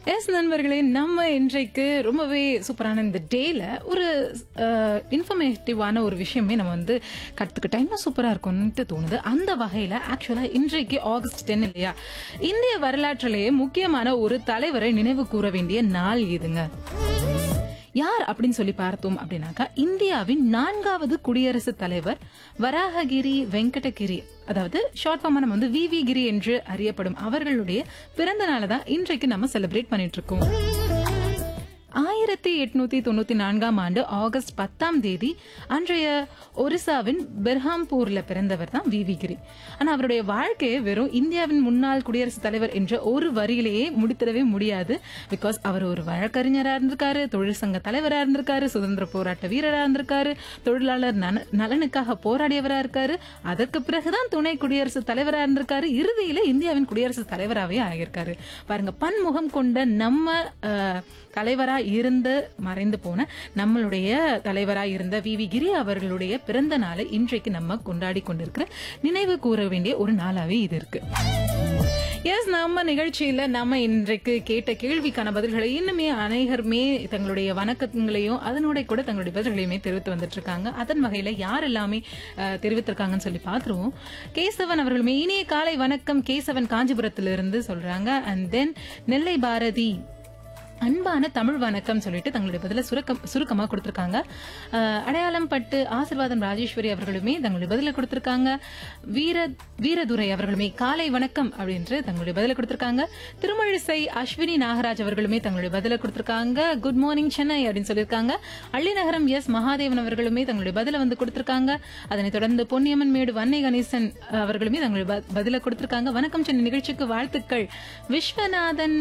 S நண்பர்களே நம்ம இன்றைக்கு ரொம்பவே சூப்பரான இந்த டேல ஒரு இன்ஃபர்மேட்டிவான ஒரு விஷயமே நம்ம வந்து கற்றுக்கிட்டா இன்னும் சூப்பரா இருக்கும்னு தோணுது அந்த வகையில ஆக்சுவலா இன்றைக்கு ஆகஸ்ட் டென் இல்லையா இந்திய வரலாற்றிலேயே முக்கியமான ஒரு தலைவரை நினைவு கூற வேண்டிய நாள் இதுங்க யார் அப்படின்னு சொல்லி பார்த்தோம் அப்படின்னாக்கா இந்தியாவின் நான்காவது குடியரசுத் தலைவர் வராககிரி வெங்கடகிரி அதாவது ஷார்ட் ஃபார்மா நம்ம வந்து விவி கிரி என்று அறியப்படும் அவர்களுடைய பிறந்த நாளை தான் இன்றைக்கு நம்ம செலிப்ரேட் பண்ணிட்டு இருக்கோம் ஆயிரத்தி எட்நூத்தி தொண்ணூத்தி நான்காம் ஆண்டு ஆகஸ்ட் பத்தாம் தேதி அன்றைய ஒரிசாவின் பெர்ஹாம்பூர்ல பிறந்தவர் தான் வி வி கிரி ஆனா அவருடைய வாழ்க்கையை வெறும் இந்தியாவின் முன்னாள் குடியரசுத் தலைவர் என்ற ஒரு வரியிலேயே முடித்திடவே முடியாது பிகாஸ் அவர் ஒரு வழக்கறிஞரா இருந்திருக்காரு தொழில் சங்க தலைவரா இருந்திருக்காரு சுதந்திர போராட்ட வீரரா இருந்திருக்காரு தொழிலாளர் நல- நலனுக்காக போராடியவரா இருக்காரு அதற்கு பிறகுதான் துணை குடியரசுத் தலைவரா இருந்திருக்காரு இறுதியில இந்தியாவின் குடியரசுத் தலைவராகவே ஆகியிருக்காரு பாருங்க பன்முகம் கொண்ட நம்ம அஹ், தலைவரா இருந்து மறைந்து போன நம்மளுடைய தலைவரா இருந்த வி வி கிரி அவர்களுடைய பிறந்த நாளை இன்றைக்கு நம்ம கொண்டாடி கொண்டிருக்கிற நினைவு கூற வேண்டிய ஒரு நாளாவே இது இருக்கு எஸ் நம்ம நிகழ்ச்சியில நம்ம இன்றைக்கு கேட்ட கேள்விக்கான பதில்களை இன்னுமே அனைவருமே தங்களுடைய வணக்கங்களையும் அதனோட கூட தங்களுடைய பதில்களையுமே தெரிவித்து வந்துட்டு இருக்காங்க அதன் வகையில யார் எல்லாமே அஹ், தெரிவித்திருக்காங்கன்னு சொல்லி பார்த்துருவோம் கேசவன் அவர்களுமே இனிய காலை வணக்கம் கேசவன் காஞ்சிபுரத்திலிருந்து சொல்றாங்க அண்ட் தென் நெல்லை பாரதி அன்பான தமிழ் வணக்கம் சொல்லிட்டு தங்களுடைய பதில சுருக்கம் சுருக்கமா கொடுத்திருக்காங்க அஹ், அடையாளம் பட்டு ஆசிர்வாதம் ராஜேஸ்வரி அவர்களுமே தங்களுடைய பதில கொடுத்திருக்காங்க வீர வீரதுரை அவர்களுமே காலை வணக்கம் அப்படின்று தங்களுடைய பதில கொடுத்திருக்காங்க திருமழிசை அஸ்வினி நாகராஜ் அவர்களுமே தங்களுடைய பதில கொடுத்திருக்காங்க குட் மார்னிங் சென்னை அப்படின்னு சொல்லியிருக்காங்க அள்ளிநகரம் எஸ் மகாதேவன் அவர்களுமே தங்களுடைய பதில வந்து கொடுத்திருக்காங்க அதனைத் தொடர்ந்து பொன்னியம்மன் மேடு வன்னை கணேசன் அவர்களுமே தங்களுடைய ப- பதில கொடுத்திருக்காங்க வணக்கம் சென்னை நிகழ்ச்சிக்கு வாழ்த்துக்கள் விஸ்வநாதன்